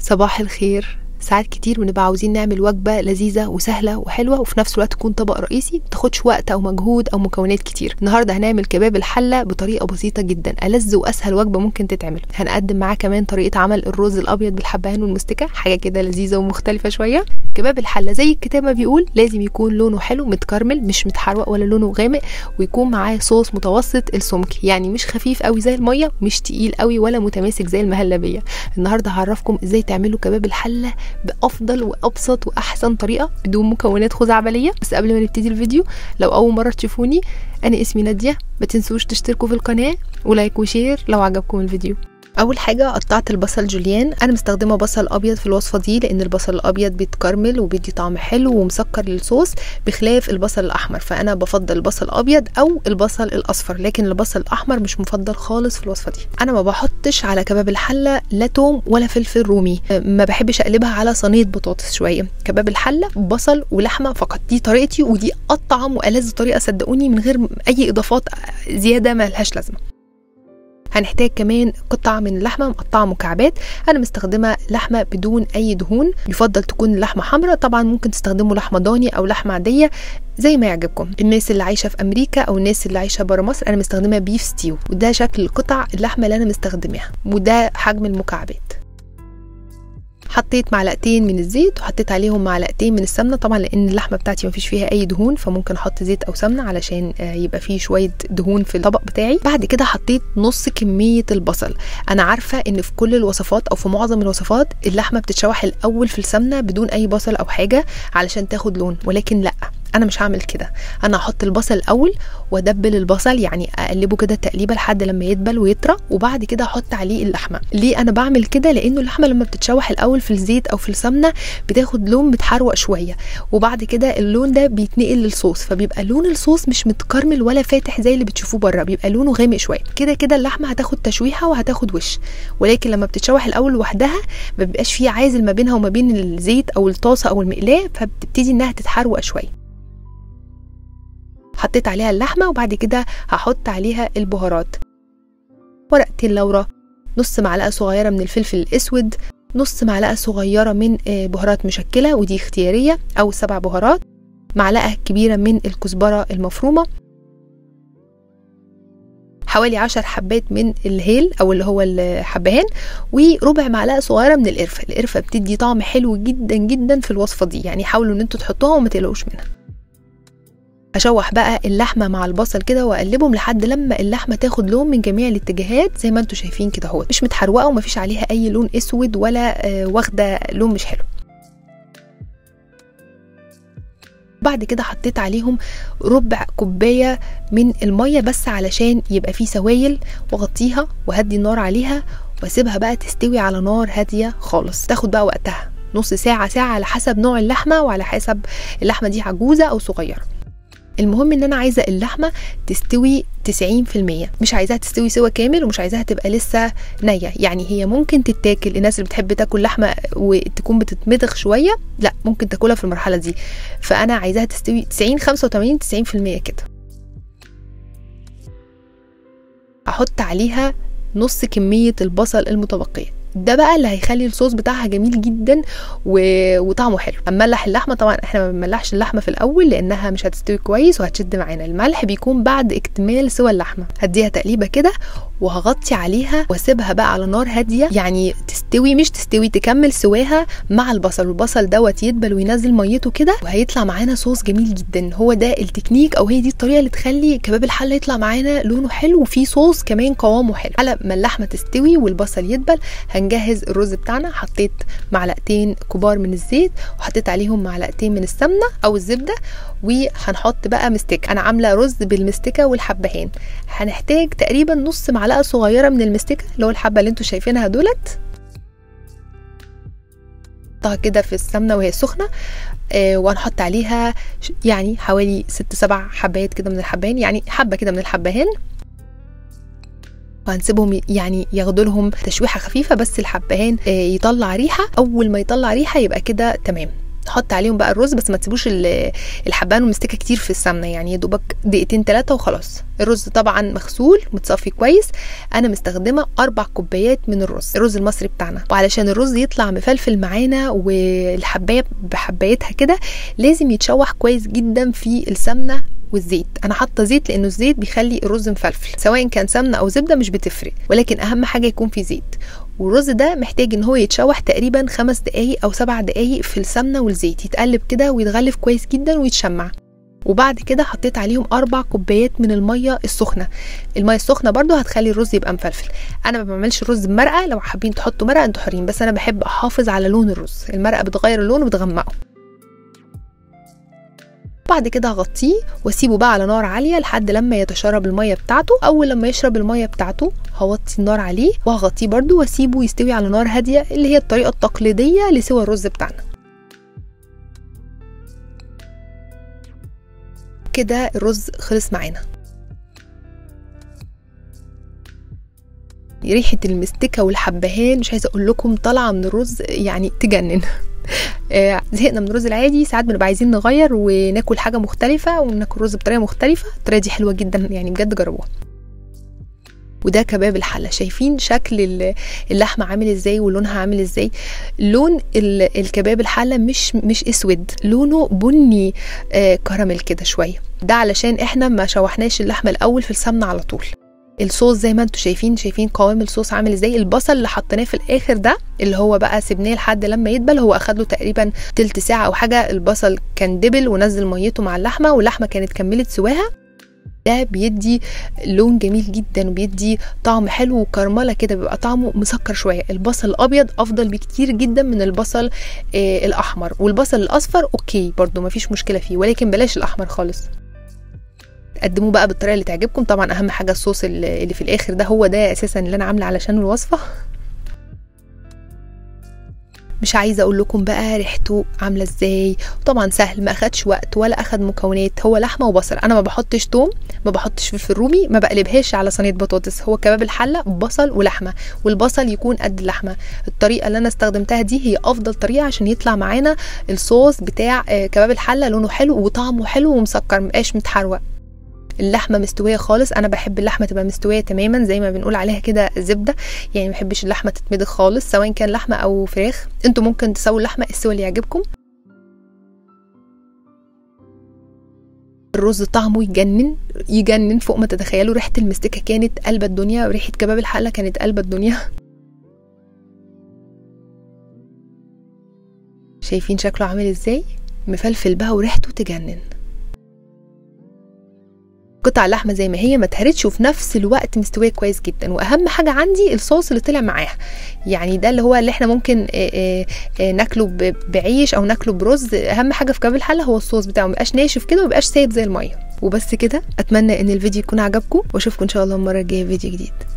صباح الخير ساعات كتير بنبقى عاوزين نعمل وجبة لذيذة وسهلة وحلوة وفي نفس الوقت تكون طبق رئيسي متاخدش وقت أو مجهود أو مكونات كتير النهاردة هنعمل كباب الحلة بطريقة بسيطة جدا ألذ وأسهل وجبة ممكن تتعمل هنقدم معاه كمان طريقة عمل الرز الأبيض بالحبهان والمستكة حاجة كده لذيذة ومختلفة شوية كباب الحلة زي الكتاب ما بيقول لازم يكون لونه حلو متكرمل مش متحروق ولا لونه غامق ويكون معاه صوص متوسط السمك يعني مش خفيف قوي زي المية مش تقيل قوي ولا متماسك زي المهلبية النهاردة هعرفكم ازاي تعملوا كباب الحلة بأفضل وابسط واحسن طريقه بدون مكونات خزعبليه بس قبل ما نبتدي الفيديو لو اول مره تشوفوني انا اسمي ناديه ما تنسوش تشتركوا في القناه ولايك وشير لو عجبكم الفيديو اول حاجه قطعت البصل جوليان انا مستخدمه بصل ابيض في الوصفه دي لان البصل الابيض بيتكرمل وبيدي طعم حلو ومسكر للصوص بخلاف البصل الاحمر فانا بفضل البصل الابيض او البصل الاصفر لكن البصل الاحمر مش مفضل خالص في الوصفه دي انا ما بحطش على كباب الحله لا توم ولا فلفل رومي ما بحبش اقلبها على صينيه بطاطس شويه كباب الحله بصل ولحمه فقط دي طريقتي ودي اطعم والذ طريقه صدقوني من غير اي اضافات زياده ما لهاش لازمه هنحتاج كمان قطع من اللحمه مقطعه مكعبات انا مستخدمه لحمه بدون اي دهون يفضل تكون اللحمه حمراء طبعا ممكن تستخدموا لحمه ضاني او لحمه عاديه زي ما يعجبكم الناس اللي عايشه في امريكا او الناس اللي عايشه بره مصر انا مستخدمه بيف ستيو وده شكل قطع اللحمه اللي انا مستخدماها وده حجم المكعبات حطيت معلقتين من الزيت وحطيت عليهم معلقتين من السمنه طبعا لان اللحمه بتاعتي مفيش فيها اي دهون فممكن احط زيت او سمنه علشان يبقى فيه شويه دهون في الطبق بتاعي بعد كده حطيت نص كميه البصل انا عارفه ان في كل الوصفات او في معظم الوصفات اللحمه بتتشوح الاول في السمنه بدون اي بصل او حاجه علشان تاخد لون ولكن لا انا مش هعمل كده انا هحط البصل الاول وادبل البصل يعني اقلبه كده تقليبه لحد لما يدبل ويطرى وبعد كده احط عليه اللحمه ليه انا بعمل كده لانه اللحمه لما بتتشوح الاول في الزيت او في السمنه بتاخد لون متحروق شويه وبعد كده اللون ده بيتنقل للصوص فبيبقى لون الصوص مش متكرمل ولا فاتح زي اللي بتشوفوه بره بيبقى لونه غامق شويه كده كده اللحمه هتاخد تشويحه وهتاخد وش ولكن لما بتتشوح الاول لوحدها ما بيبقاش فيه عازل ما بينها وما بين الزيت او الطاسه او المقلاه فبتبتدي انها تتحروق شويه حطيت عليها اللحمة وبعد كده هحط عليها البهارات ورقتين لورا نص معلقة صغيرة من الفلفل الأسود نص معلقة صغيرة من بهارات مشكلة ودي اختيارية أو سبع بهارات معلقة كبيرة من الكزبرة المفرومة حوالي عشر حبات من الهيل او اللي هو الحبهان وربع معلقه صغيره من القرفه القرفه بتدي طعم حلو جدا جدا في الوصفه دي يعني حاولوا ان انتوا تحطوها وما تقلقوش منها اشوح بقى اللحمه مع البصل كده واقلبهم لحد لما اللحمه تاخد لون من جميع الاتجاهات زي ما انتم شايفين كده اهو مش متحروقه ومفيش عليها اي لون اسود ولا آه واخده لون مش حلو بعد كده حطيت عليهم ربع كوبايه من الميه بس علشان يبقى فيه سوائل واغطيها وهدي النار عليها واسيبها بقى تستوي على نار هاديه خالص تاخد بقى وقتها نص ساعه ساعه على حسب نوع اللحمه وعلى حسب اللحمه دي عجوزه او صغيره المهم ان انا عايزه اللحمه تستوي 90% مش عايزاها تستوي سوا كامل ومش عايزاها تبقى لسه نيه يعني هي ممكن تتاكل الناس اللي بتحب تاكل لحمه وتكون بتتمضغ شويه لا ممكن تاكلها في المرحله دي فانا عايزاها تستوي 90 85 90% كده احط عليها نص كميه البصل المتبقيه ده بقى اللي هيخلي الصوص بتاعها جميل جدا و... وطعمه حلو املح اللحمه طبعا احنا ما بنملحش اللحمه في الاول لانها مش هتستوي كويس وهتشد معانا الملح بيكون بعد اكتمال سوى اللحمه هديها تقليبه كده وهغطي عليها واسيبها بقى على نار هاديه يعني تستوي مش تستوي تكمل سواها مع البصل والبصل دوت يدبل وينزل ميته كده وهيطلع معانا صوص جميل جدا هو ده التكنيك او هي دي الطريقه اللي تخلي كباب الحله يطلع معانا لونه حلو وفيه صوص كمان قوامه حلو على ما اللحمه تستوي والبصل يدبل هنجهز الرز بتاعنا حطيت معلقتين كبار من الزيت وحطيت عليهم معلقتين من السمنه او الزبده وهنحط بقى مستك انا عامله رز بالمستكه والحبهان هنحتاج تقريبا نص معلقه صغيره من المستكه اللي هو الحبه اللي انتوا شايفينها دولت نحطها كده في السمنه وهي سخنه آه وهنحط عليها يعني حوالي ست سبع حبات كده من الحبهان يعني حبه كده من الحبهان وهنسيبهم يعني ياخدوا لهم تشويحه خفيفه بس الحبهان يطلع ريحه اول ما يطلع ريحه يبقى كده تمام نحط عليهم بقى الرز بس ما تسيبوش الحبان والمستكه كتير في السمنه يعني يا دوبك دقيقتين ثلاثه وخلاص الرز طبعا مغسول متصفي كويس انا مستخدمه اربع كوبايات من الرز الرز المصري بتاعنا وعلشان الرز يطلع مفلفل معانا والحبايه بحبايتها كده لازم يتشوح كويس جدا في السمنه والزيت انا حاطه زيت لانه الزيت بيخلي الرز مفلفل سواء كان سمنه او زبده مش بتفرق ولكن اهم حاجه يكون في زيت والرز ده محتاج ان هو يتشوح تقريبا خمس دقايق او سبع دقايق في السمنه والزيت يتقلب كده ويتغلف كويس جدا ويتشمع وبعد كده حطيت عليهم اربع كوبايات من الميه السخنه الميه السخنه برضو هتخلي الرز يبقى مفلفل انا ما بعملش الرز بمرقه لو حابين تحطوا مرقه انتوا حرين بس انا بحب احافظ على لون الرز المرقه بتغير اللون وبتغمقه بعد كده هغطيه واسيبه بقى على نار عاليه لحد لما يتشرب الميه بتاعته اول لما يشرب الميه بتاعته هوطي النار عليه وهغطيه برده واسيبه يستوي على نار هاديه اللي هي الطريقه التقليديه لسوى الرز بتاعنا كده الرز خلص معانا ريحه المستكه والحبهان مش عايزه اقول لكم طالعه من الرز يعني تجنن آه، زهقنا من الرز العادي ساعات بنبقى عايزين نغير وناكل حاجه مختلفه وناكل رز بطريقه مختلفه الطريقه دي حلوه جدا يعني بجد جربوها وده كباب الحله شايفين شكل اللحمه عامل ازاي ولونها عامل ازاي لون الكباب الحله مش مش اسود لونه بني آه كراميل كده شويه ده علشان احنا ما شوحناش اللحمه الاول في السمنه على طول الصوص زي ما انتم شايفين شايفين قوام الصوص عامل ازاي البصل اللي حطيناه في الاخر ده اللي هو بقى سيبناه لحد لما يدبل هو اخد له تقريبا تلت ساعه او حاجه البصل كان دبل ونزل ميته مع اللحمه واللحمه كانت كملت سواها ده بيدي لون جميل جدا وبيدي طعم حلو وكرمله كده بيبقى طعمه مسكر شويه البصل الابيض افضل بكتير جدا من البصل آه الاحمر والبصل الاصفر اوكي برضو مفيش مشكله فيه ولكن بلاش الاحمر خالص قدموه بقى بالطريقه اللي تعجبكم طبعا اهم حاجه الصوص اللي في الاخر ده هو ده اساسا اللي انا عامله علشان الوصفه مش عايزه اقول لكم بقى ريحته عامله ازاي طبعا سهل ما اخدش وقت ولا اخد مكونات هو لحمه وبصل انا ما بحطش توم ما بحطش فلفل رومي ما بقلبهاش على صينيه بطاطس هو كباب الحله بصل ولحمه والبصل يكون قد اللحمه الطريقه اللي انا استخدمتها دي هي افضل طريقه عشان يطلع معانا الصوص بتاع آه، كباب الحله لونه حلو وطعمه حلو ومسكر مبقاش متحروق اللحمه مستويه خالص انا بحب اللحمه تبقى مستويه تماما زي ما بنقول عليها كده زبده يعني ما بحبش اللحمه تتمضغ خالص سواء كان لحمه او فراخ انتوا ممكن تسووا اللحمه السوى اللي يعجبكم الرز طعمه يجنن يجنن فوق ما تتخيلوا ريحه المستكه كانت قلب الدنيا وريحه كباب الحله كانت قلب الدنيا شايفين شكله عامل ازاي مفلفل بقى وريحته تجنن قطع اللحمه زي ما هي ما اتهرتش وفي نفس الوقت مستويه كويس جدا واهم حاجه عندي الصوص اللي طلع معاها يعني ده اللي هو اللي احنا ممكن ناكله بعيش او ناكله برز اهم حاجه في كباب الحله هو الصوص بتاعه ما ناشف كده وما سايب زي الميه وبس كده اتمنى ان الفيديو يكون عجبكم واشوفكم ان شاء الله المره الجايه في فيديو جديد